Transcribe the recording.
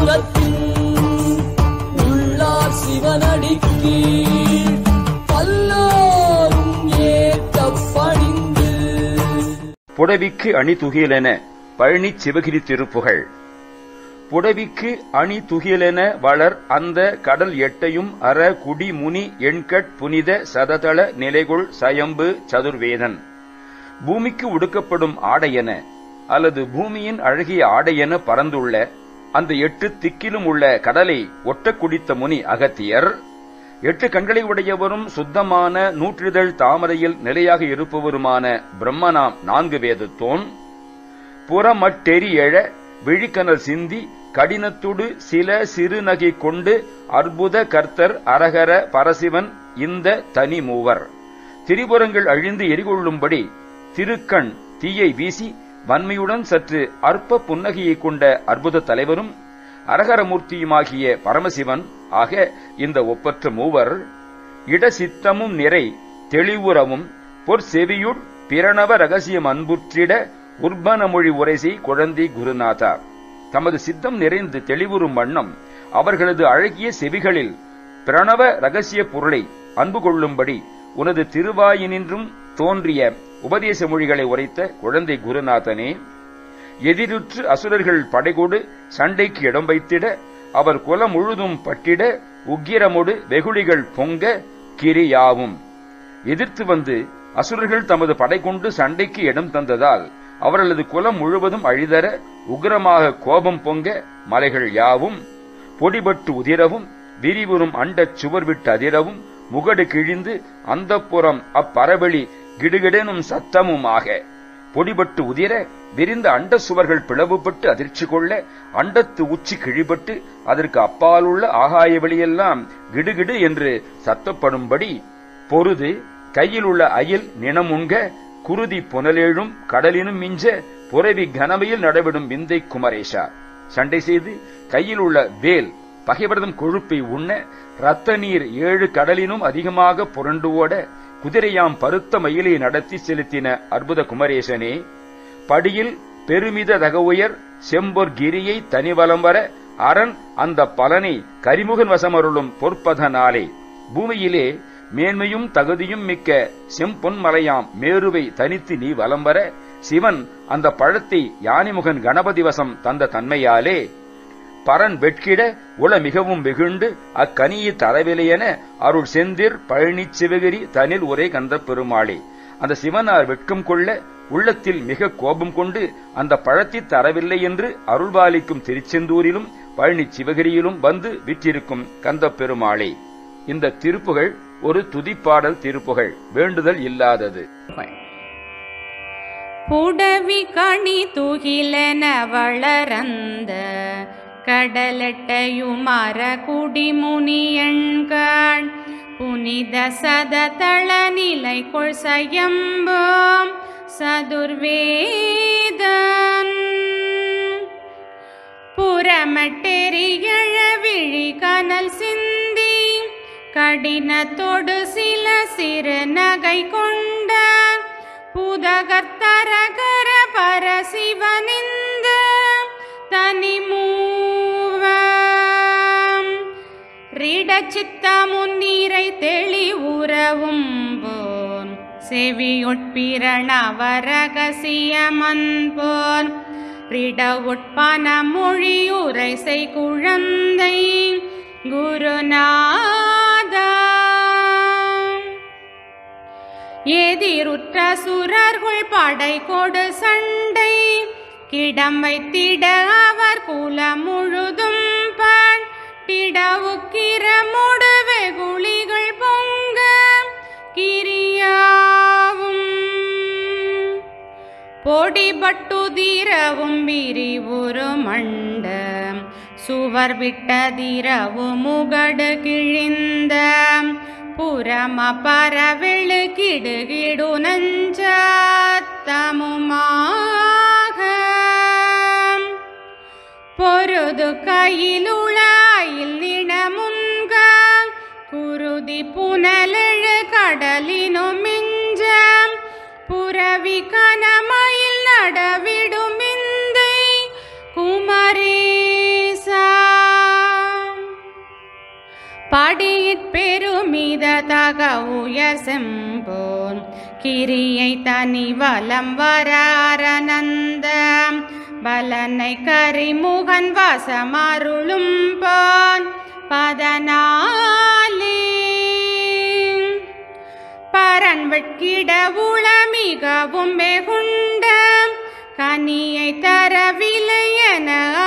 புறத்தின் உள்ளார் சிவனடிக்கீழ் பல்லாரும் ஏத்த பணிந்து புடவிக்கு அணி துகிலென பழனி சிவகிரி திருப்புகழ் புடவிக்கு அணி துகிலென வளர் அந்த கடல் எட்டையும் அற குடி முனி எண்கட் புனித சததள நிலைகொள் சயம்பு சதுர்வேதன் பூமிக்கு உடுக்கப்படும் ஆடையென அல்லது பூமியின் அழகிய ஆடையென பறந்துள்ள அந்த எட்டு திக்கிலும் உள்ள கடலை ஒட்ட குடித்த முனி அகத்தியர் எட்டு கண்களை உடையவரும் சுத்தமான நூற்றிதழ் தாமரையில் நிலையாக இருப்பவருமான பிரம்மனாம் நான்கு வேதத்தோன் புறமட்டெரி எழ விழிக்கனல் சிந்தி கடினத்துடு சில சிறுநகை கொண்டு அற்புத கர்த்தர் அரகர பரசிவன் இந்த தனி மூவர் திரிபுரங்கள் அழிந்து எரிகொள்ளும்படி திருக்கண் தீயை வீசி வன்மையுடன் சற்று அற்ப புன்னகையைக் கொண்ட அற்புத தலைவரும் அரகரமூர்த்தியுமாகிய பரமசிவன் ஆக இந்த ஒப்பற்ற மூவர் இடசித்தமும் நிறை தெளிவுறவும் பொற்செவியுட் பிரணவ ரகசியம் அன்புற்றிட உர்பன மொழி உரைசை குழந்தை குருநாதா தமது சித்தம் நிறைந்து தெளிவுறும் வண்ணம் அவர்களது அழகிய செவிகளில் பிரணவ ரகசிய பொருளை அன்பு கொள்ளும்படி உனது திருவாயினின்றும் தோன்றிய உபதேச மொழிகளை உரைத்த குழந்தை குருநாதனே எதிருற்று அசுரர்கள் படைகொடு சண்டைக்கு இடம் வைத்திட அவர் குலம் முழுதும் பட்டிட உக்கிரமொடு வெகுளிகள் பொங்க கிரியாவும் எதிர்த்து வந்து அசுரர்கள் தமது படை கொண்டு சண்டைக்கு இடம் தந்ததால் அவர்களது குலம் முழுவதும் அழிதர உக்கிரமாக கோபம் பொங்க மலைகள் யாவும் பொடிபட்டு உதிரவும் விரிவுறும் அண்டச் சுவர் விட்டு அதிரவும் முகடு கிழிந்து அந்தப்புறம் அப்பரவெளி கிடுகிடெனும் சத்தமுமாக பொடிபட்டு உதிர விரிந்த அண்ட சுவர்கள் பிளவுபட்டு அதிர்ச்சி கொள்ள அண்டத்து உச்சி கிழிபட்டு அதற்கு அப்பாலுள்ள ஆகாய வெளியெல்லாம் கிடுகிடு என்று சத்தப்படும்படி பொருது கையில் உள்ள அயில் நினமுண்க குருதி புனலேழும் கடலினும் மிஞ்ச புரவி கனமையில் நடவிடும் விந்தை குமரேஷா சண்டை செய்து கையில் உள்ள வேல் பகைவரதம் கொழுப்பை உண்ண ரத்த நீர் ஏழு கடலினும் அதிகமாக புரண்டு ஓட குதிரையாம் பருத்த மயிலை நடத்தி செலுத்தின அற்புத குமரேசனே படியில் பெருமித தகவுயர் செம்பொர் கிரியை தனிவலம் வர அரண் அந்த பலனை கரிமுகன் வசமருளும் பொற்பதனாலே பூமியிலே மேன்மையும் தகுதியும் மிக்க செம்பொன் மலையாம் மேருவை தனித்து நீ வலம் வர சிவன் அந்த பழத்தை யானைமுகன் கணபதி வசம் தந்த தன்மையாலே பரன் வெட்கிட உள மிகவும் வெகுண்டு அக்கனியை தரவில்லையென அருள் செந்திர் பழனி சிவகிரி தனில் உரை கந்த பெருமாளே அந்த சிவனார் வெட்கம் கொள்ள உள்ளத்தில் மிக கோபம் கொண்டு அந்த பழத்தை தரவில்லை என்று அருள்பாலிக்கும் திருச்செந்தூரிலும் பழனி சிவகிரியிலும் வந்து விற்றிருக்கும் கந்த பெருமாளே இந்த திருப்புகழ் ஒரு துதிப்பாடல் திருப்புகழ் வேண்டுதல் இல்லாதது புடவி கணி துகிலென வளரந்த கடலட்டையுமர குடிமுனியண்கான் புனித சததள நிலை கொள் சயம்போம் சதுர்வேதன் புறமட்டெரியழ விழி கனல் சிந்தி கடினத்தொடு சில சிறு நகை கொண்ட புதகர்த்தரகர பரசிவனிந்த தனிமூவம் ரிடச்சித்த முன்னீரை தெளிவுறவும் போன் செவியொட்பிரணவரகசியமன் போன் ரிட உட்பன மொழியுரை செய் குழந்தை குருநாதா எதிருற்ற சுரர்கள் படை கொடு சண்டை கிடம் வைத்திட அவர் குல முழுதும் பட்டிட உக்கிரமுடு வெகுளிகள் பொங்க கிரியாவும் பொடிபட்டுதிரவும் விரிவுரு மண்ட சுவர் விட்டதிரவு முகடு கிழிந்த புறம பரவெளு கிடுகிடு நஞ்சத்தமுமாக பொருது கையிலுளாயில் நினமுன்க குருதி புனலெழு கடலினும் மிஞ்ச புரவி கனமயில் நடவிடும் விந்தை குமரேசா பெருமித தக உயர் செம்போன் கிரியை தனி வலம் வராரநந்த பலனை கரிமுகன் வாசமருளும் போன் பதனாலே பரன் வெட்கிட உள மிகவும் வெகுண்ட கனியை தரவில்லை என